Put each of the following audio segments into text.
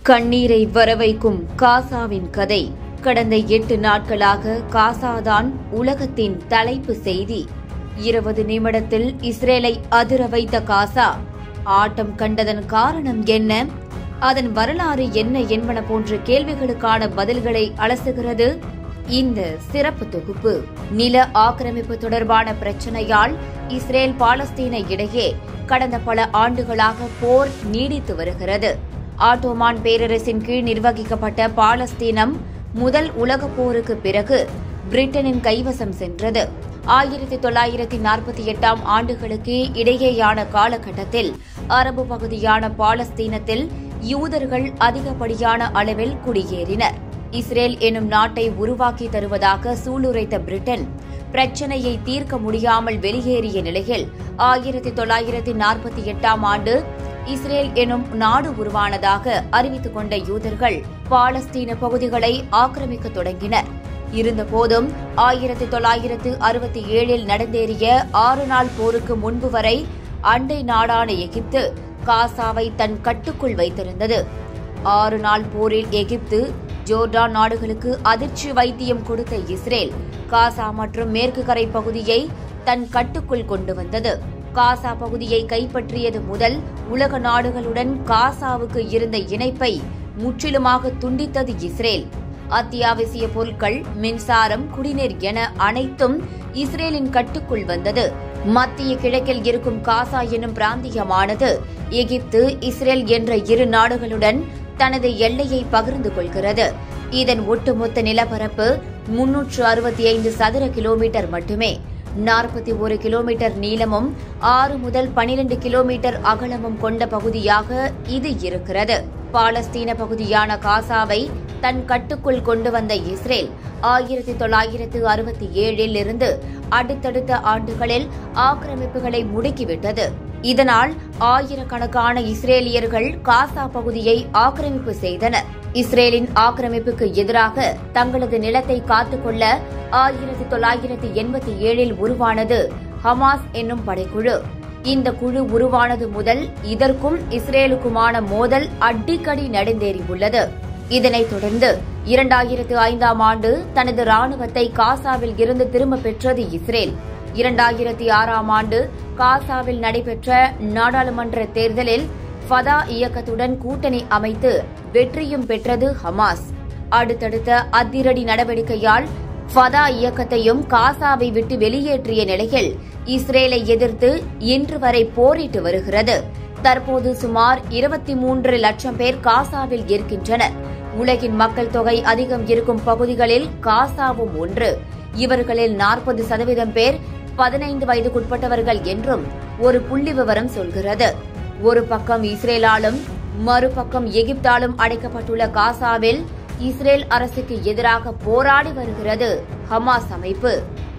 கண்ணீரை வரவைக்கும் காசாவின் கதை கடந்த எட்டு நாட்களாக காசாதான் உலகத்தின் தலைப்பு செய்தி இருபது நிமிடத்தில் இஸ்ரேலை அதிர வைத்த காசா ஆட்டம் கண்டதன் காரணம் என்ன அதன் வரலாறு என்ன என்பன போன்ற கேள்விகளுக்கான பதில்களை அலசுகிறது இந்த சிறப்பு தொகுப்பு நில ஆக்கிரமிப்பு தொடர்பான பிரச்சனையால் இஸ்ரேல் பாலஸ்தீன இடையே கடந்த பல ஆண்டுகளாக போர் நீடித்து வருகிறது ஆட்டோமான் பேரரசின் கீழ் நிர்வகிக்கப்பட்ட பாலஸ்தீனம் முதல் உலகப் போருக்கு பிறகு பிரிட்டனின் கைவசம் சென்றது ஆயிரத்தி தொள்ளாயிரத்தி நாற்பத்தி எட்டாம் ஆண்டுகளுக்கு இடையேயான காலகட்டத்தில் அரபு பகுதியான பாலஸ்தீனத்தில் யூதர்கள் அதிகப்படியான அளவில் குடியேறினர் இஸ்ரேல் எனும் நாட்டை உருவாக்கி தருவதாக சூளுரைத்த பிரிட்டன் பிரச்சனையை தீர்க்க முடியாமல் வெளியேறிய நிலையில் ஆயிரத்தி தொள்ளாயிரத்தி நாற்பத்தி எட்டாம் ஆண்டு இஸ்ரேல் எனும் நாடு உருவானதாக அறிவித்துக் கொண்ட யூதர்கள் பாலஸ்தீன பகுதிகளை ஆக்கிரமிக்க தொடங்கினர் இருந்தபோதும் ஆயிரத்தி தொள்ளாயிரத்து அறுபத்தி ஏழில் நடந்தேறிய ஆறு நாள் போருக்கு முன்பு வரை அண்டை நாடான எகிப்து காசாவை தன் கட்டுக்குள் வைத்திருந்தது ஆறு நாள் போரில் எகிப்து ஜோர்டான் நாடுகளுக்கு அதிர்ச்சி வைத்தியம் கொடுத்த இஸ்ரேல் காசா மற்றும் மேற்கு கரை பகுதியை தன் கட்டுக்குள் கொண்டு வந்தது காசா பகுதியை கைப்பற்றியது முதல் உலக நாடுகளுடன் காசாவுக்கு இருந்த இணைப்பை முற்றிலுமாக துண்டித்தது இஸ்ரேல் அத்தியாவசிய பொருட்கள் மின்சாரம் குடிநீர் என அனைத்தும் இஸ்ரேலின் கட்டுக்குள் வந்தது மத்திய கிழக்கில் இருக்கும் காசா எனும் பிராந்தியமானது எகிப்து இஸ்ரேல் என்ற இரு நாடுகளுடன் தனது எல்லையை பகிர்ந்து கொள்கிறது இதன் ஒட்டுமொத்த நிலப்பரப்பு முன்னூற்று அறுபத்தி ஐந்து சதுர கிலோமீட்டர் மட்டுமே நாற்பத்தி ஒரு கிலோமீட்டர் நீளமும் ஆறு முதல் பனிரெண்டு கிலோமீட்டர் அகலமும் கொண்ட பகுதியாக இது இருக்கிறது பாலஸ்தீன பகுதியான காசாவை தன் கட்டுக்குள் கொண்டு வந்த இஸ்ரேல் ஆயிரத்தி தொள்ளாயிரத்து அறுபத்தி ஏழில் இருந்து அடுத்தடுத்த ஆண்டுகளில் ஆக்கிரமிப்புகளை முடுக்கிவிட்டது இதனால் ஆயிரக்கணக்கான இஸ்ரேலியர்கள் காசா பகுதியை ஆக்கிரமிப்பு செய்தனர் இஸ்ரேலின் ஆக்கிரமிப்புக்கு எதிராக தங்களது நிலத்தை காத்துக்கொள்ள ஆயிரத்தி தொள்ளாயிரத்தி எண்பத்தி ஏழில் உருவானது ஹமாஸ் என்னும் படைக்குழு இந்த குழு உருவானது முதல் இதற்கும் இஸ்ரேலுக்குமான மோதல் அடிக்கடி நடந்தேறியுள்ளது இதனைத் தொடர்ந்து இரண்டாயிரத்து ஐந்தாம் ஆண்டு தனது ராணுவத்தை காசாவில் இருந்து திரும்ப பெற்றது இஸ்ரேல் இரண்டாயிரத்தி ஆறாம் ஆண்டு காசாவில் நடைபெற்ற நாடாளுமன்ற தேர்தலில் ஃபதா இயக்கத்துடன் கூட்டணி அமைத்து வெற்றியும் பெற்றது ஹமாஸ் அடுத்தடுத்த அதிரடி நடவடிக்கையால் ஃபதா இயக்கத்தையும் காசாவை விட்டு வெளியேற்றிய நிலையில் இஸ்ரேலை எதிர்த்து இன்று வரை போரிட்டு வருகிறது தற்போது சுமார் இருபத்தி மூன்று லட்சம் பேர் காசாவில் இருக்கின்றனர் உலகின் மக்கள் தொகை அதிகம் இருக்கும் பகுதிகளில் காசாவும் ஒன்று இவர்களில் நாற்பது சதவீதம் பேர் பதினைந்து வயதுக்குட்பட்டவர்கள் என்றும் ஒரு புள்ளி விவரம் சொல்கிறது ஒரு பக்கம் இஸ்ரேலாலும் மறுபக்கம் எகிப்தாலும் அடைக்கப்பட்டுள்ள காசாவில் இஸ்ரேல் அரசுக்கு எதிராக போராடி வருகிறது ஹமாஸ் அமைப்பு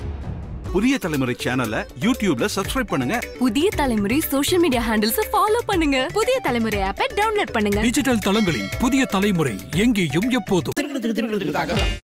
புதிய தலைமுறை சேனலை யூடியூப்ல சப்ஸ்கிரைப் பண்ணுங்க புதிய தலைமுறை சோஷியல் மீடியா ஹேண்டில்ஸ் ஃபாலோ பண்ணுங்க புதிய தலைமுறை ஆப்பை டவுன்லோட் பண்ணுங்க டிஜிட்டல் தளங்களில் புதிய தலைமுறை எங்கேயும் எப்போதும்